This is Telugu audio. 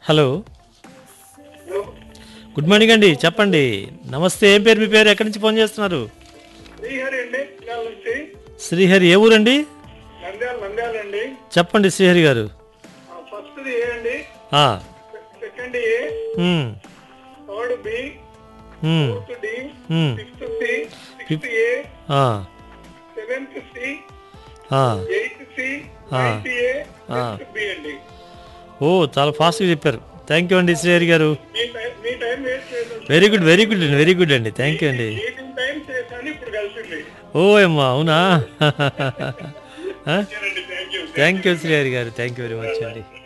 హలో గుడ్ మార్నింగ్ అండి చెప్పండి నమస్తే ఏం పేరు మీ పేరు ఎక్కడి నుంచి ఫోన్ చేస్తున్నారు శ్రీహరి అండి నంద్యాల నుంచి శ్రీహరి ఏ ఊరండి నంద్యాల నంద్యాల అండి చెప్పండి శ్రీహరి గారు ఫస్ట్ ఏ అండి ah, second A um, third B um, fourth D um, sixth C sixth A ah, seventh C ah. Eighth C ah. Ninth A ah. Fifth B అండి ఓ చాలా ఫాస్ట్గా చెప్పారు థ్యాంక్ యూ అండి శ్రీహరి గారు మీ టైం మీ టైం వేస్ట్ చేసాను వెరీ గుడ్ వెరీ గుడ్ అండి వెరీ గుడ్ అండి థ్యాంక్ యూ అండి మీటింగ్ టైం చేశాను ఇప్పుడు కలిసింది ఓ అమ్మా అవునా thank you thank you Srihari garu thank you very much అండి